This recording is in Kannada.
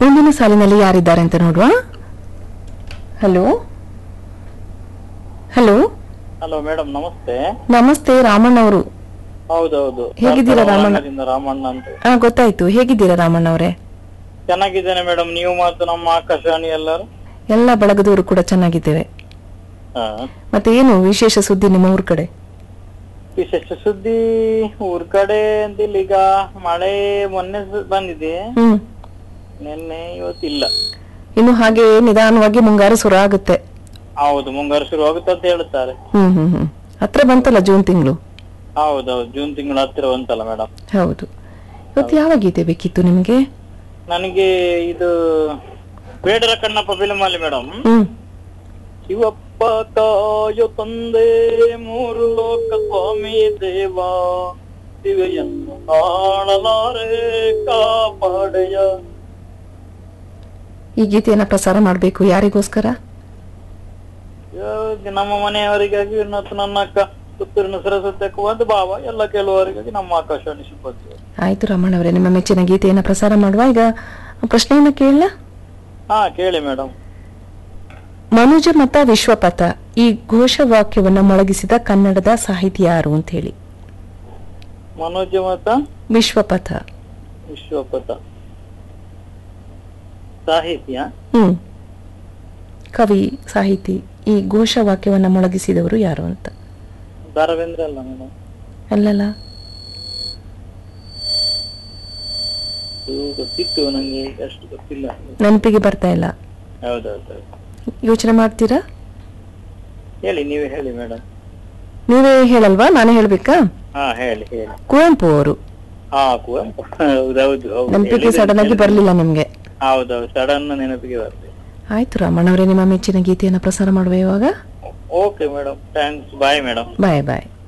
ಮುಂದಿನ ಸಾಲಿನಲ್ಲಿ ಯಾರಿದ್ದಾರೆ ಅಂತ ನೋಡುವ ಹಲೋ ಹಲೋ ಹಲೋ ಮೇಡಮ್ ನಮಸ್ತೆ ನಮಸ್ತೆ ರಾಮಣ್ಣ ಅವರು ಹೌದೌದು ಹೇಗಿದ್ದೀರಾ ರಾಮಣ್ಣ? ರಾಮಣ್ಣದಿಂದ ರಾಮಣ್ಣ ಅಂತ ಹಾ ಗೊತ್ತಾಯ್ತು ಹೇಗಿದ್ದೀರಾ ರಾಮಣ್ಣ ಅವರೇ ಚೆನ್ನಾಗಿದ್ದೇನೆ ಮೇಡಮ್ ನೀವು ಮತ್ತು ನಮ್ಮ ಆಕಾಶವಾಣಿ ಎಲ್ಲರೂ ಎಲ್ಲ ಬಳಗದವರು ಕೂಡ ಚೆನ್ನಾಗಿದ್ದೇವೆ ಹಾ. ಮತ್ತೆ ಏನು ವಿಶೇಷ ಸುದ್ದಿ ನಿಮ್ಮ ಊರ್ ಕಡೆ ವಿಶೇಷ ಸುದ್ದಿ ಊರ್ ಕಡೆ ಅಂತಿಲ್ಲ ಈಗ ಮಳೆ ಮೊನ್ನೆ ಸ- ಬಂದಿದೆ ಹ್ಮ್ ನಿನ್ನೆ ಇವತ್ತಿಲ್ಲ ಇನ್ನು ಹಾಗೆ ನಿಧಾನವಾಗಿ ಮುಂಗಾರು ಸುರ ಆಗುತ್ತೆ ಹೌದು ಮುಂಗಾರು ಶುರು ಆಗುತ್ತೆ ಅಂತ ಹೇಳ್ತಾರೆ ಹ್ಮ್ ಹ್ಮ್ ಹ್ಮ್ ಹತ್ರ ಬಂತಲ್ಲ ಜೂನ್ ತಿಂಗಳು ಹೌದೌದು ಜೂನ್ ತಿಂಗಳ ಹತ್ತಿರ ಬಂತಲ್ಲ ಮೇಡಮ್ ಹೌದು ಇವತ್ತು ಯಾವ ಗೀತೆ ಬೇಕಿತ್ತು ನಿಮಗೆ ನನಗೆ ಇದು ಬೇಡರ ಕಣ್ಣಪ್ಪ ಫಿಲ್ಮ್ ಅಲ್ಲಿ ಮೇಡಮ್ ಹ್ಮ್ ಶಿವಪ್ಪ ಕಾಯೋ ತಂದೆ ಮೂರು ಲೋಕ ಸ್ವಾಮಿ ದೇವ ಶಿವೆಯನ್ನು ಕಾಣಲಾರೆ ಕಾಪಾಡೆಯ ಈ ಗೀತೆಯನ್ನ ಪ್ರಸಾರ ಮಾಡಬೇಕು ಯಾರಿಗೋಸ್ಕರ ಇವಾಗ ನಮ್ಮ ಮನೆಯವರಿಗಾಗಿ ಮತ್ತು ನನ್ನ ಅಕ್ಕ ಪುತ್ತೂರಿನ ಸರಸ್ವತಿ ಅಕ್ಕ ಒಂದು ಭಾವ ಎಲ್ಲ ಕೆಲವರಿಗಾಗಿ ನಮ್ಮ ಆಕಾಶವಾಣಿ ಸಿಬ್ಬಂದಿ ಆಯ್ತು ರಮಣ ಅವರೇ ನಿಮ್ಮ ಮೆಚ್ಚಿನ ಗೀತೆಯನ್ನ ಪ್ರಸಾರ ಮಾಡುವ ಈಗ ಪ್ರಶ್ನೆಯನ್ನ ಕೇಳಲ ಹಾ ಕೇಳಿ ಮೇಡಮ್ ಮನುಜ ಮತ ವಿಶ್ವಪಥ ಈ ಘೋಷವಾಕ್ಯವನ್ನ ಮೊಳಗಿಸಿದ ಕನ್ನಡದ ಸಾಹಿತಿ ಯಾರು ಅಂತ ಹೇಳಿ ಮನೋಜ ಮತ ವಿಶ್ವಪಥ ವಿಶ್ವಪಥ ಸಾಹಿತ್ಯ ಹ್ಮ್ ಕವಿ ಸಾಹಿತಿ ಈ ಘೋಷವಾಕ್ಯವನ್ನ ಮೊಳಗಿಸಿದವರು ಯಾರು ಅಂತ ಧಾರವೇಂದ್ರ ಅಲ್ಲ ಮೇಡಮ್ ಅಲ್ಲಲ್ಲ ಇದು ಗೊತ್ತಿತ್ತು ನಂಗೆ ಅಷ್ಟು ಗೊತ್ತಿಲ್ಲ ನೆನಪಿಗೆ ಬರ್ತಾ ಇಲ್ಲ ಹೌದೌದು ಯೋಚನೆ ಮಾಡ್ತೀರಾ ಹೇಳಿ ನೀವೇ ಹೇಳಿ ಮೇಡಮ್ ನೀವೇ ಹೇಳಲ್ವಾ ನಾನೇ ಹೇಳ್ಬೇಕಾ ಹಾ ಹೇಳಿ ಹೇಳಿ ಕುವೆಂಪು ಅವರು ಹಾ ಕುವೆಂಪು ಹೌದೌದು ಹೌದು ನೆನಪಿಗೆ ಹೇಳಿದ್ರೆ ಸಡನ್ ಆಗಿ ಹೇಳಿದ್ರೆ. ಬರ್ಲಿಲ್ಲ ನಿಮ್ಗೆ ಹೌದೌದು ಸಡನ್ ನೆನಪಿಗೆ ಬರ್ತದೆ ಆಯ್ತು ರಾಮಣ್ಣ ಅವರೇ ನಿಮ್ಮ ಮೆಚ್ಚಿನ ಗೀತೆಯನ್ನ ಪ್ರಸಾರ ಮಾಡುವ ಇವಾಗ okay madam thanks bye madam bye ಬಾಯ್